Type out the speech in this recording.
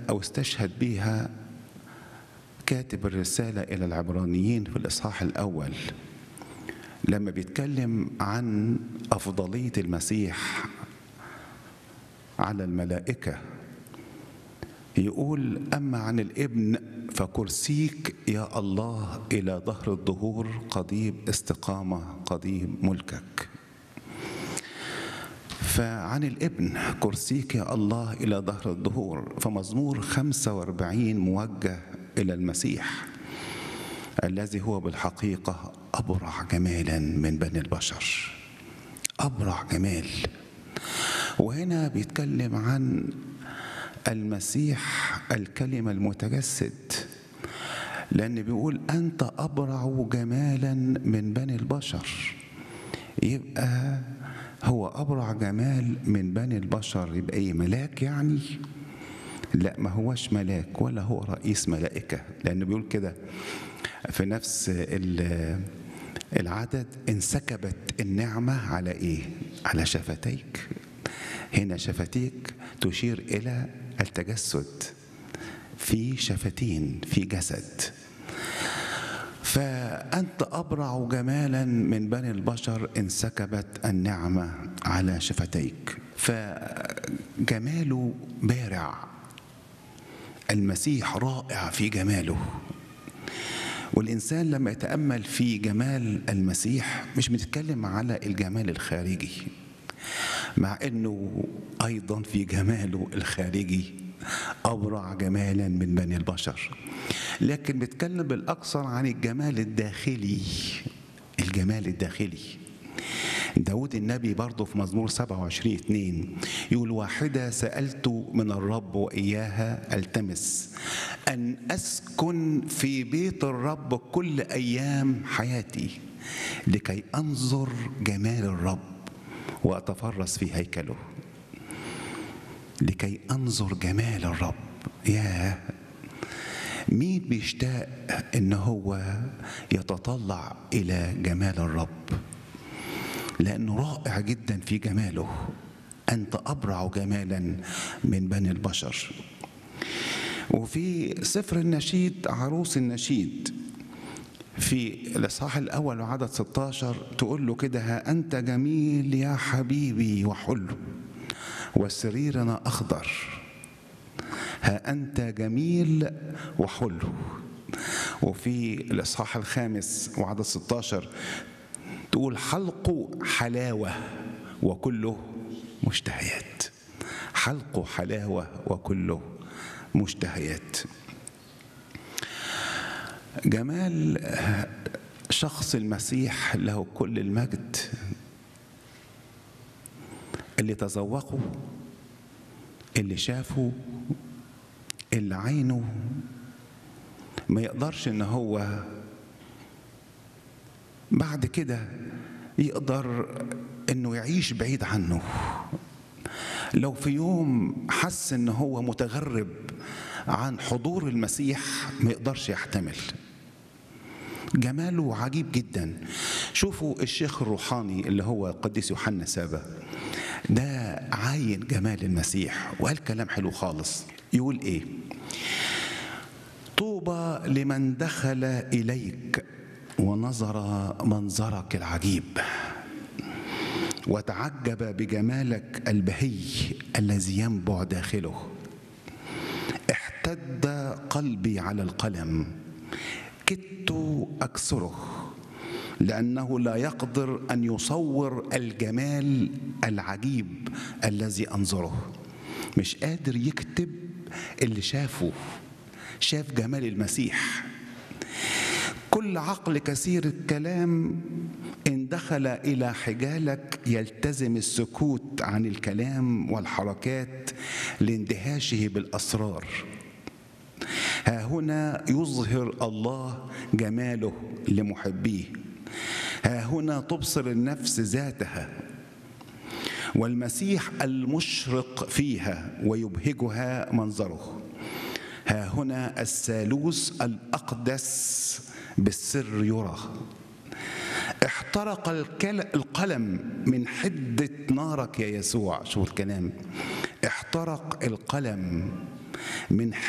أو استشهد بيها كاتب الرسالة إلى العبرانيين في الإصحاح الأول لما بيتكلم عن أفضلية المسيح على الملائكة يقول أما عن الابن فكرسيك يا الله إلى ظهر الدهور قضيب استقامة قضيب ملكك فعن الابن كرسيك يا الله إلى ظهر الدهور فمزمور 45 موجه إلى المسيح الذي هو بالحقيقة أبرع جمالا من بني البشر أبرع جمال وهنا بيتكلم عن المسيح الكلمة المتجسد لأن بيقول أنت أبرع جمالا من بني البشر يبقى هو أبرع جمال من بني البشر يبقى إيه ملاك يعني لا ما هوش ملاك ولا هو رئيس ملائكة لأنه بيقول كده في نفس العدد انسكبت النعمة على إيه على شفتيك هنا شفتيك تشير إلى التجسد في شفتين في جسد فأنت أبرع جمالا من بني البشر انسكبت النعمة على شفتيك فجماله بارع المسيح رائع في جماله والإنسان لما يتأمل في جمال المسيح مش بنتكلم على الجمال الخارجي مع أنه أيضا في جماله الخارجي أبرع جمالا من بني البشر لكن بيتكلم بالأكثر عن الجمال الداخلي الجمال الداخلي داود النبي برضه في مزمور 27 2 يقول واحدة سألت من الرب وإياها ألتمس أن أسكن في بيت الرب كل أيام حياتي لكي أنظر جمال الرب وأتفرس في هيكله لكي أنظر جمال الرب ياه مين بيشتاق ان هو يتطلع الى جمال الرب لانه رائع جدا في جماله انت ابرع جمالا من بني البشر وفي سفر النشيد عروس النشيد في الاصحاح الاول وعدد 16 تقول له كده ها انت جميل يا حبيبي وحلو وسريرنا اخضر ها أنت جميل وحلو وفي الإصحاح الخامس وعدد 16 تقول حلقه حلاوة وكله مشتهيات حلقه حلاوة وكله مشتهيات جمال شخص المسيح له كل المجد اللي تذوقه اللي شافه اللي عينه ما يقدرش ان هو بعد كده يقدر انه يعيش بعيد عنه لو في يوم حس ان هو متغرب عن حضور المسيح ما يقدرش يحتمل جماله عجيب جدا شوفوا الشيخ الروحاني اللي هو القديس يوحنا سابا ده عاين جمال المسيح وقال كلام حلو خالص يقول ايه طوبى لمن دخل اليك ونظر منظرك العجيب وتعجب بجمالك البهي الذي ينبع داخله احتد قلبي على القلم كدت اكسره لانه لا يقدر ان يصور الجمال العجيب الذي انظره مش قادر يكتب اللي شافه شاف جمال المسيح كل عقل كثير الكلام ان دخل الى حجالك يلتزم السكوت عن الكلام والحركات لاندهاشه بالاسرار ها هنا يظهر الله جماله لمحبيه ها هنا تبصر النفس ذاتها والمسيح المشرق فيها ويبهجها منظره ها هنا الثالوث الاقدس بالسر يرى احترق القلم من حده نارك يا يسوع شوف الكلام احترق القلم من